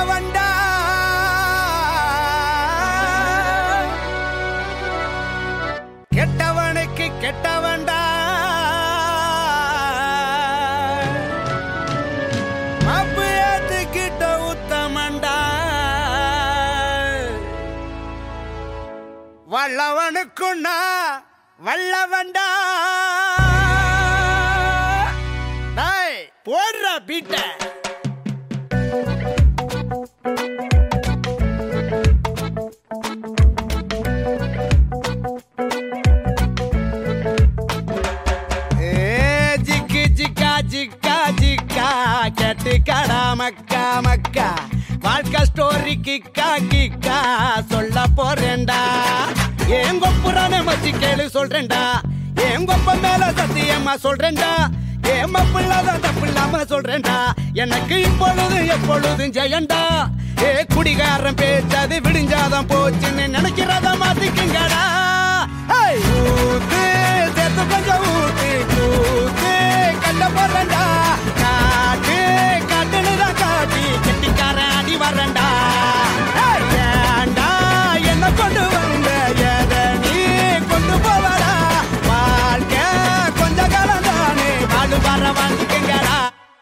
நல்லவன்டா கெட்டவனுக்கு கெட்டவன்டா மாப்பு ஏத்துக்கிட்ட உத்தமன்டா வல்லவனுக்குன்னா வல்லவன்டா டேய் போடுற பீட்ட ஏ ஜிக்கு ஜிக்கா ஜிக்கா ஜிக்கா கெட்டு கடா மக்கா மக்கா வாழ்க்கை ஸ்டோரி கிக்கா கிக்கா சொல்ல போறேன்டா என் கொப்புறானே மச்சி கேளு சொல்றேன்டா என் கொப்ப மேல சத்தியமா சொல்றேன்டா ஏன் மப்பில்லாதான் தப்பில்லாம சொல்றேன்டா எனக்கு இப்பொழுது எப்பொழுதும் ஜெயண்டா ஏ குடிகாரன் பேச்சது விடிஞ்சாதான் போச்சுன்னு நினைக்கிறத மாத்திக்குங்கடா ஏய், ஊத்து சேர்த்து கொஞ்சம் ஊத்து ஊத்து கண்ட போறேன்டா காட்டு காட்டுனுதான் காட்டி கெட்டிக்காரன் அடி வரேன்டா ஏய், ஏன்டா என்ன கொண்டு வந்த எதை நீ கொண்டு போவடா வாழ்க்கை கொஞ்ச காலம் தானே வாழு வர வாழ்ந்துக்கங்கடா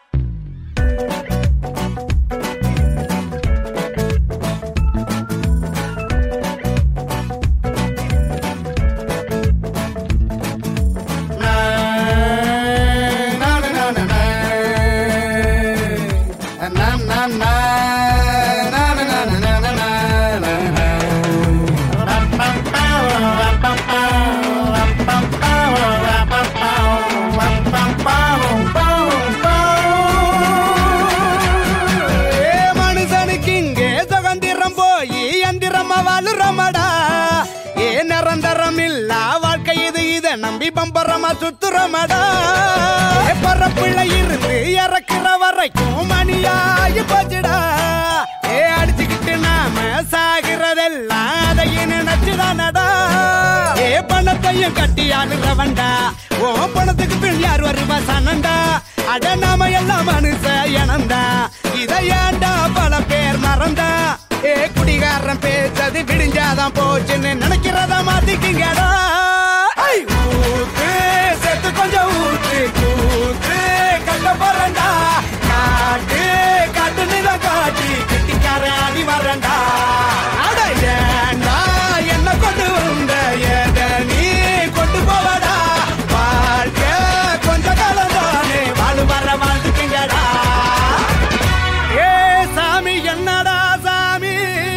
ஏ மனுஷனுக்கு இங்கே சுதந்திரம் போய் எந்திரமா வாழுறமடா ஏ நிரந்தரம் இல்ல வாழ்க்கை இது இத நம்பி பம்பரமா சுத்துறமடா ஏ பரப்புள்ள இருந்து இறக்குற வரைக்கும் மணியாகி போச்சுடா ஏ அடிச்சுக்கிட்டு நாம சாகிறதெல்லாம் அதையும் நினைச்சுதானடா ஏ பணத்தையும் கட்டி ஆளுறவன்டா ஓ பணத்துக்கு பின் யார் வருவா சனண்டா அட நாம எல்லாம் மனுஷ இனந்தா இதை ஏன்டா பல பேர் மறந்தா ஏ குடிகாரன் பேச்சது விடிஞ்சாதான் போச்சுன்னு நினைக்கிறத மாத்திக்கிங்கடா ஐ, ஊத்து செத்து கொஞ்சம் ஊத்து கூத்து கண்ட போறண்டா காட்டு காட்டு நில காட்டி கெட்டிக்காரன் அடி வரண்டா அட ஏன்டா என்ன கொண்டு வந்த எதை நீ கொண்டு போவடா வாழ்க்கை கொஞ்ச காலம் தானே வாழு வர வாழ்ந்துக்கங்கடா ஏ சாமி என்னடா சாமி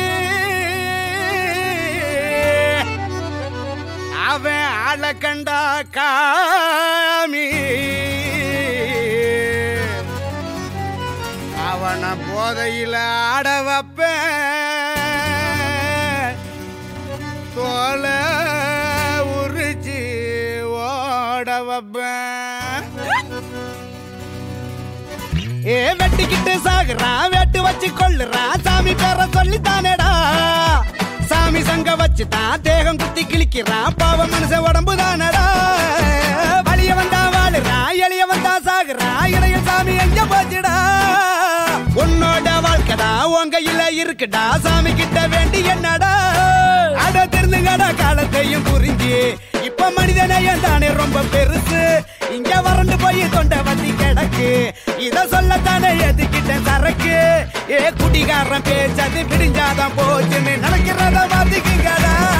அவன் ஆள கண்டா காமி அவன போதையில ஆட வைப்பேன் தோல உரிச்சு ஓட வைப்பேன் ஏ வெட்டிக்கிட்டு சாகுறான் வெட்டு வச்சு கொள்ளுறான் சாமி பேர சொல்லி தானேடா சாமி சங்க வச்சு தான் தேகம் குத்தி கிழிக்கிறான் பாவ மனுஷ உடம்பு தானடா வலிய வந்தா வாழுறான் எளிய வந்தா சாகுறான் இடையில் சாமி எங்க போச்சுடா உன்னோட வாழ்க்கைடா உன் கையில இருக்குடா சாமி கிட்ட வேண்டி என்னடா அட தெரிஞ்சுங்கடா காலத்தையும் புரிஞ்சு இப்ப மனிதனையும் தானே ரொம்ப பெருசு இங்க வறண்டு போய் தொண்டை வத்தி கிடக்கு இத சொல்லத்தானே எதுக்கிட்ட சரக்கு ஏ குடிகாரன் பேச்சது விடிஞ்சாதான் போச்சுன்னு நினைக்கிறத மாத்திக்கிங்கடா